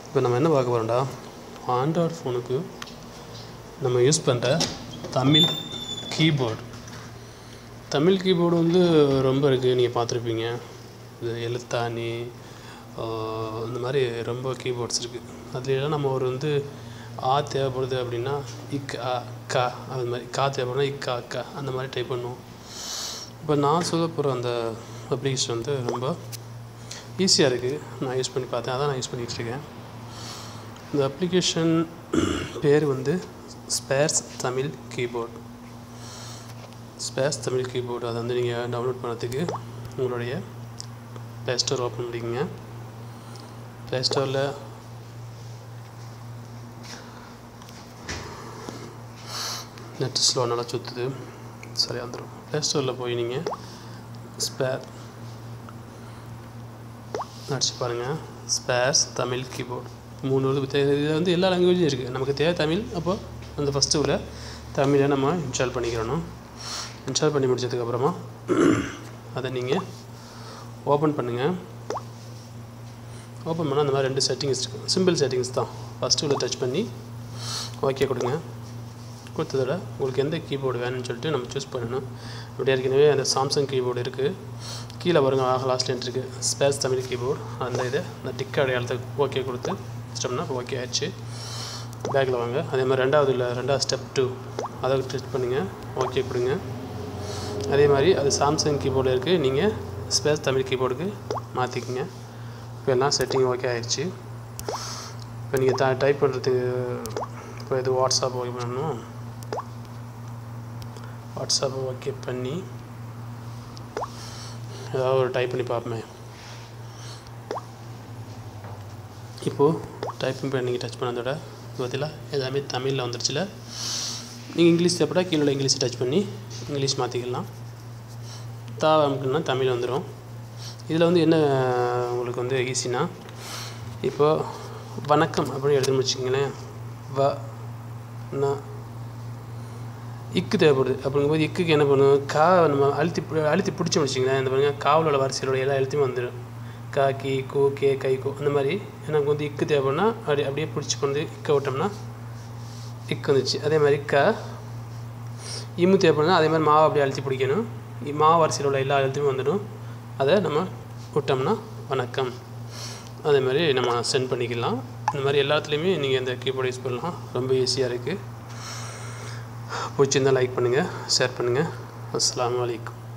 இப்போ நம்ம என்ன பார்க்க போகிறோம்டா ஆண்ட்ராய்டு ஃபோனுக்கு நம்ம யூஸ் பண்ணுற தமிழ் கீபோர்டு தமிழ் கீபோர்டு வந்து ரொம்ப இருக்குது நீங்கள் பார்த்துருப்பீங்க இது எழுத்தாணி ஆஹ் இந்த மாதிரி ரொம்ப கீபோர்ட்ஸ் இருக்குது அதுலாம் நம்ம ஒரு வந்து ஆ தேவைப்படுது அப்படின்னா இக் அ க அது மாதிரி கா தேவைப்படுனா இக் அ க அந்த மாதிரி டைப் பண்ணுவோம் இப்போ நான் சொல்ல போகிற அந்த அப்ளிகேஷன் வந்து ரொம்ப ஈஸியாக இருக்குது நான் யூஸ் பண்ணி பார்த்தேன் அதான் நான் யூஸ் பண்ணிகிட்ருக்கேன் இந்த அப்ளிகேஷன் பேர் வந்து ஸ்பேர்ஸ் Tamil keyboard space Tamil keyboard அதை வந்து நீங்கள் டவுன்லோட் பண்ணுறதுக்கு உங்களுடைய ப்ளே ஸ்டோர் ஓப்பன் பண்ணிக்கோங்க ப்ளே ஸ்டோரில் நெட் ஸ்லோ நல்லா சுற்றுது சரியாக வந்துடும் ப்ளே ஸ்டோரில் போய் நீங்கள் ஸ்பேர் அடிச்சு பாருங்கள் ஸ்பேர்ஸ் தமிழ் கீபோர்டு மூணு இது தே- இது வந்து எல்லா லாங்குவேஜும் இருக்குது நமக்கு தேவை தமிழ் அப்போ அந்த ஃபஸ்ட்டு உள்ள தமிழை நம்ம இன்ஸ்டால் பண்ணிக்கிறணும் இன்ஸ்டால் பண்ணி முடிச்சதுக்கப்புறமா அதை நீங்கள் ஓப்பன் பண்ணுங்கள் ஓப்பன் பண்ணால் அந்த மாதிரி ரெண்டு செட்டிங்ஸ் இருக்கும் சிம்பிள் செட்டிங்ஸ் தான் ஃபஸ்ட்டு உள்ள டச் பண்ணி ஓகே கொடுங்க கொடுத்ததோட உங்களுக்கு எந்த கீபோர்டு வேணும்னு சொல்லிட்டு நம்ம சூஸ் பண்ணணும் அப்படி ஏற்கனவே அந்த சாம்சங் கீபோர்டு இருக்குது கீழே பாருங்க ஆக லாஸ்ட் இருக்குது ஸ்பேஸ் தமிழ் கீபோர்டு அந்த இதை அந்த டிக் அடையாளத்தை ஓகே கொடுத்து வச்சிட்டோம்னா ஓகே ஆயிடுச்சு பேக்கில் வாங்க அதே மாதிரி ரெண்டாவது இல்லை ரெண்டாவது ஸ்டெப் டூ அதை டச் பண்ணுங்கள் ஓகே கொடுங்க அதே மாதிரி அது சாம்சங் கீபோர்டு இருக்குது நீங்கள் ஸ்பேஸ் தமிழ் கீபோர்டுக்கு மாற்றிக்கங்க இப்போ எல்லாம் செட்டிங் ஓகே ஆயிடுச்சு இப்போ நீங்கள் ட டைப் பண்ணுறதுக்கு இப்போ இது வாட்ஸ்அப் ஓகே பண்ணணும் வாட்ஸ்அப் ஓகே பண்ணி ஏதாவது ஒரு டைப் பண்ணி பார்ப்போமே இப்போது டைப்பிங் பண்ணி நீங்கள் டச் பண்ணதோட பார்த்தீங்களா எல்லாமே தமிழில் வந்துருச்சுல நீங்கள் இங்கிலீஷ் தேவைப்பட்டா கீழே உள்ள இங்கிலீஷ் டச் பண்ணி இங்கிலீஷ் மாற்றிக்கலாம் தா அமுக்குன்னா தமிழ் வந்துடும் இதில் வந்து என்ன உங்களுக்கு வந்து ஈஸினா இப்போ வணக்கம் அப்படின்னு எழுதுன்னு வச்சுக்கங்களேன் வ ந இக்கு தேவைப்படுது அப்படிங்கும்போது இக்குக்கு என்ன பண்ணும் கா நம்ம அழுத்தி பி- அழுத்தி பிடிச்சோம் வச்சுங்களேன் இந்த பாருங்க காவில் உள்ள வரிசையில் உள்ள எல்லா எழுத்தையும் வந்துடும் கா கி கு கே கை கு அந்த மாதிரி எனக்கு வந்து இக்கு தேவைப்படுனா அப்படி அப்படியே பிடிச்சி கொண்டு இக்க விட்டோம்னா இக்கு வந்துச்சு அதே மாதிரி க இம்மு தேவைப்படுனா அதே மாதிரி மாவை அப்படியே அழுத்தி பிடிக்கணும் இ- மா வரிசையில் உள்ள எல்லா எழுத்துமே வந்துடும் அதை நம்ம விட்டோம்னா வணக்கம் அதே மாதிரி நம்ம சென்ட் பண்ணிக்கலாம் இந்த மாதிரி எல்லாத்துலேயுமே நீங்கள் இந்த கீபோர்டு யூஸ் பண்ணலாம் ரொம்ப ஈஸியாக இருக்குது பிடிச்சிருந்தால் லைக் பண்ணுங்கள் ஷேர் பண்ணுங்கள் அஸ்ஸலாமு அலைக்கும்